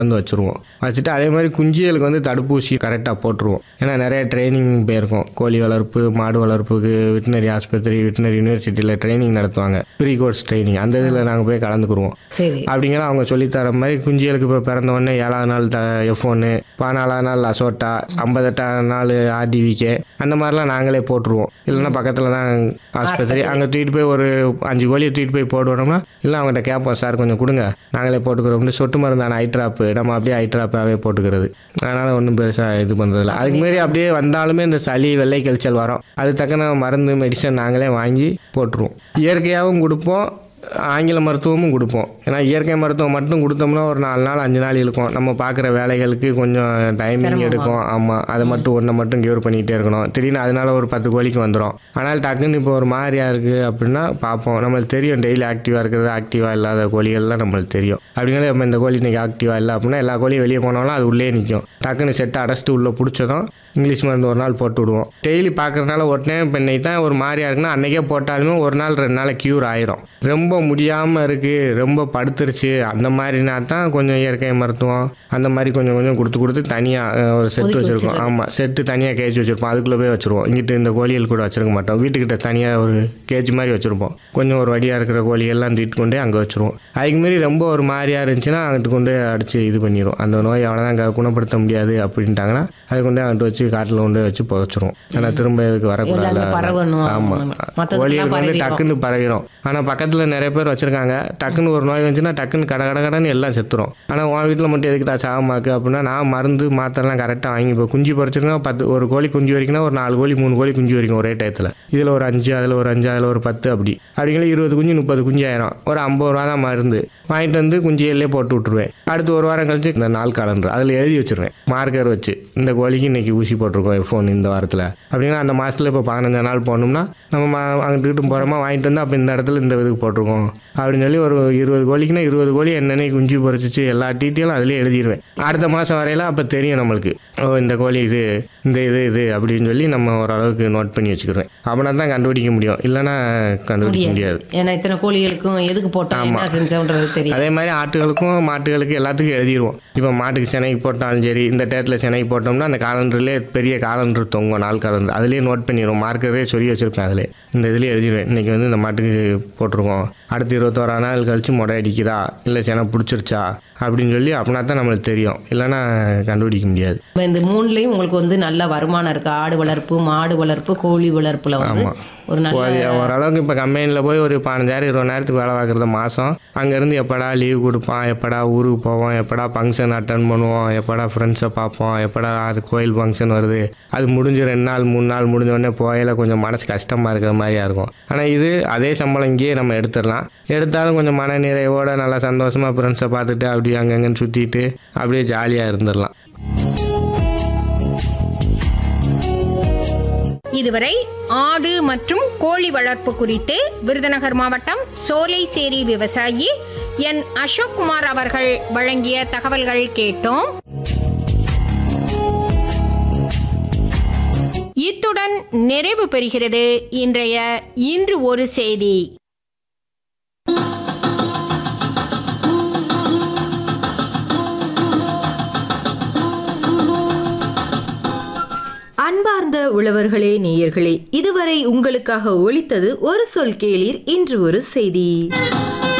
வந்து வச்சுருவோம் வச்சுட்டு அதே மாதிரி குஞ்சிகளுக்கு வந்து தடுப்பூசி கரெக்டாக போட்டுருவோம் ஏன்னா நிறைய ட்ரைனிங் போயிருக்கோம் கோழி வளர்ப்பு மாடு வளர்ப்புக்கு வெட்டினரி ஆஸ்பத்திரி வெட்டினரி யூனிவர்சிட்டியில் ட்ரைனிங் நடத்துவாங்க ப்ரீ கோர்ஸ் ட்ரைனிங் அந்த இதில் நாங்கள் போய் கலந்துக்குருவோம் சரி அப்படிங்கிற அவங்க சொல்லித்தர மாதிரி குஞ்சிகளுக்கு இப்போ பிறந்த உடனே ஏழாவது நாள் த எஃப் ஒன்று பதினாலாவது நாள் அசோட்டா ஐம்பத்தெட்டாவது நாள் ஆர்டிவிகே அந்த மாதிரிலாம் நாங்களே போட்டுருவோம் இல்லைன்னா பக்கத்தில் தான் ஆஸ்பத்திரி அங்கே தூக்கிட்டு போய் ஒரு அஞ்சு கோழியை தூக்கிட்டு போய் போடுவோம்னா இல்லை அவங்ககிட்ட கேட்போம் சார் கொஞ்சம் கொடுங்க நாங்களே போட்டுக்கிறோம்னு சொட்டு மருந்தான ஐட்ராப்பு நம்ம அப்படியே ஐட்ராப்பாகவே போட்டுக்கிறது அதனால் ஒன்றும் பெருசாக இது பண்ணுறதில்ல அதுக்கு மாரி அப்படியே வந்தாலுமே இந்த சளி வெள்ளை கழிச்சல் வரும் அது தக்கன மருந்து மெடிசன் நாங்களே வாங்கி போட்டுருவோம் இயற்கையாகவும் கொடுப்போம் ஆங்கில மருத்துவமும் கொடுப்போம் ஏன்னா இயற்கை மருத்துவம் மட்டும் கொடுத்தோம்னா ஒரு நாலு நாள் அஞ்சு நாள் இருக்கும் நம்ம பார்க்குற வேலைகளுக்கு கொஞ்சம் டைமிங் சிரமமா எடுக்கும் ஆமாம் அதை மட்டும் ஒன்றை மட்டும் கியூர் பண்ணிக்கிட்டே இருக்கணும் திடீர்னு அதனால ஒரு பத்து கோழிக்கு வந்துடும் ஆனால் டக்குன்னு இப்போ ஒரு மாதிரியா இருக்குது அப்படின்னா பார்ப்போம் நம்மளுக்கு தெரியும் டெய்லி ஆக்டிவாக இருக்கிறது ஆக்டிவாக இல்லாத கோழிகள்லாம் நம்மளுக்கு தெரியும் அப்படிங்கிறது நம்ம இந்த கோழி இன்னைக்கு ஆக்டிவாக இல்லை அப்படின்னா எல்லா கோழியும் வெளியே போனாலும் அது உள்ளே நிற்கும் டக்குன்னு செட்டை அடைச்சிட்டு உள்ளே பிடிச்சதும் இங்கிலீஷ் மருந்து ஒரு நாள் போட்டு விடுவோம் டெய்லி பார்க்கறதுனால ஒரு டைம் இப்போ இன்னைக்கு தான் ஒரு மாதிரியா இருக்குன்னா அன்றைக்கே போட்டாலுமே ஒரு நாள் ரெண்டு நாள் க்யூர் ஆயிரும் ரொம்ப முடியாமல் இருக்குது ரொம்ப படுத்துருச்சு அந்த மாதிரினா தான் கொஞ்சம் இயற்கை மருத்துவம் அந்த மாதிரி கொஞ்சம் கொஞ்சம் கொடுத்து கொடுத்து தனியாக ஒரு செட்டு ஒதுக்கி வச்சுருக்கோம் வச்சிருது. ஆமாம் செட்டு தனியாக கேஜ் வச்சுருப்போம் அதுக்குள்ளே போய் வச்சுருவோம் இங்கிட்டு இந்த கோழிகள் கூட வச்சிருக்க மாட்டோம் வீட்டுக்கிட்ட தனியாக ஒரு கேஜ் மாதிரி வச்சுருப்போம் கொஞ்சம் ஒரு வடியாக இருக்கிற கோழிகள்லாம் தூக்கிட்டு கொண்டே அங்கே வச்சுருவோம் அதுக்கு மாரி ரொம்ப ஒரு மாதிரியாக இருந்துச்சுன்னா அங்கிட்டு கொண்டு அடித்து இது பண்ணிடும் அந்த நோய் அவ்வளோதான் அங்கே குணப்படுத்த முடியாது அப்படின்ட்டாங்கன்னா அதை கொண்டு அங்கிட்டு வச்சு காட்டில் கொண்டு வச்சு புதைச்சிரும் ஆனால் திரும்ப இதுக்கு வரக்கூடாது எல்லாமே பரவணும். ஆமாம் மத்ததுக்கெல்லாம் கோழிகளுக்கு வந்து பரவிடும். டக்குன்னு பரவிடும் ஆனால் பக்கத்தில் நிறைய பேர் வச்சுருக்காங்க டக்குன்னு ஒரு நோய் வந்துச்சுன்னா டக்குன்னு கட கட கடன்னு எல்லாம் செத்துரும் ஆனால் உன் வீட்டில் மட்டும் எதுக்குடா சாகமாக்கு அப்படின்னா நான் மருந்து மாத்திரலாம் கரெக்டாக வாங்கி இப்போ குஞ்சு பறிச்சிருக்கா பத்து ஒரு கோழி குஞ்சு வரைக்கும்னா ஒரு நாலு கோழி மூணு கோழி குஞ்சு வரைக்கும் ஒரே டயத்தில் இதில் ஒரு அஞ்சு அதில் ஒரு அஞ்சு அதில் ஒரு பத்து அப்படி அப்படிங்கிற இருபது குஞ்சு முப்பது குஞ்சு ஆயிரும் ஒரு ஐம்பது ரூபா தான் மருந்து வாங்கிட்டு வந்து குஞ்சியல்லே போட்டு விட்ருவேன் அடுத்து ஒரு வாரம் கழிச்சு இந்த நாள் காலண்டர் அதில் எழுதி வச்சிருவேன் மார்க்கர் வச்சு இந்த கோழிக்கு இன்னைக்கு ஊசி போட்டிருக்கோம் ஃபோன் இந்த வாரத்தில் அப்படின்னா அந்த மாதத்தில் இப்போ பதினஞ்சு நாள் போனோம்னா நம்ம மா- அங்கிட்டு போகிறோமா வாங்கிட்டு வந்து அப்போ இந்த இடத்துல இந்த இதுக்கு போட்டிருக்கோம் அப்படின்னு சொல்லி ஒரு இருபது கோழிக்குன்னா இருபது கோழி என்னென்ன குஞ்சு பொறிச்சிச்சு எல்லா டீட்டெயிலும் அதிலே எழுதிடுவேன் அடுத்த மாதம் வரையில அப்போ தெரியும் நம்மளுக்கு ஓ இந்த கோழி இது இந்த இது இது அப்படின்னு சொல்லி நம்ம ஓரளவுக்கு நோட் பண்ணி வச்சுக்கிறேன் அப்படின்னா தான் கண்டுபிடிக்க முடியும் இல்லைன்னா கண்டுபிடிக்க முடியாது ஏன்னா இத்தனை கோழிகளுக்கும் எதுக்கு போட்டோம் என்ன செஞ்சோன்றது தெரியும் அதே மாதிரி ஆட்டுகளுக்கும் மாட்டுகளுக்கு எல்லாத்துக்கும் எழுதிடுவோம் இப்போ மாட்டுக்கு சினைக்கு போட்டாலும் சரி இந்த டேத்தில் சினைக்கு போட்டோம்னா அந்த காலண்டர்லேயே பெரிய காலண்டர் தொங்கும் நாள் காலண்டர் அதுலேயே நோட் பண்ணிடுவோம் மார்க்கரே சொல்லி வச்சுருப்பேன் அதில் இந்த இதுலேயே எழுதிடுவேன் இன்றைக்கி வந்து இந்த மாட்டுக்கு போட்டிருக்கோம் அடுத்து இருபத்தோரா நாள் கழிச்சு முடை அடிக்குதா இல்லை சினை பிடிச்சிருச்சா அப்படின்னு சொல்லி அப்படின்னா தான் நம்மளுக்கு தெரியும் இல்லைன்னா கண்டுபிடிக்க முடியாது இப்ப இந்த மூணுலயும் உங்களுக்கு வந்து நல்ல வருமானம் இருக்கு ஆடு வளர்ப்பு மாடு வளர்ப்பு கோழி வளர்ப்புல வந்து ஆமா. ஒரு நல்ல ஒரு- ஓரளவுக்கு இப்போ கம்பெனியில் போய் ஒரு பதினஞ்சாயிரம் இருபதாயிரத்துக்கு வேலை பார்க்குறது மாதம் அங்கேருந்து எப்படா லீவ் கொடுப்பான் எப்படா ஊருக்கு போவோம் எப்படா ஃபங்க்ஷன் அட்டன் பண்ணுவோம் எப்படா ஃப்ரெண்ட்ஸை பார்ப்போம் எப்படா அது கோயில் ஃபங்க்ஷன் வருது அது முடிஞ்சு ரெண்டு நாள் மூணு நாள் முடிஞ்ச உடனே போகையில் கொஞ்சம் மனசு கஷ்டமாக இருக்கிற மாதிரியா இருக்கும் ஆனால் இது அதே சம்பளம் இங்கேயே நம்ம எடுத்துடலாம் எடுத்தாலும் கொஞ்சம் மன நிறைவோட நல்லா சந்தோஷமாக ஃப்ரெண்ட்ஸை பார்த்துட்டு அப்படியே அங்கங்கன்னு சுற்றிட்டு அப்படியே ஜாலியாக இருந்துடலாம் இதுவரை ஆடு மற்றும் கோழி வளர்ப்பு குறித்து விருதுநகர் மாவட்டம் சோலைசேரி விவசாயி என் அசோக்குமார் அவர்கள் வழங்கிய தகவல்கள் கேட்டோம் இத்துடன் நிறைவு பெறுகிறது இன்றைய இன்று ஒரு செய்தி அன்பார்ந்த உழவர்களே நேயர்களே இதுவரை உங்களுக்காக ஒலித்தது ஒரு சொல் கேளீர் இன்று ஒரு செய்தி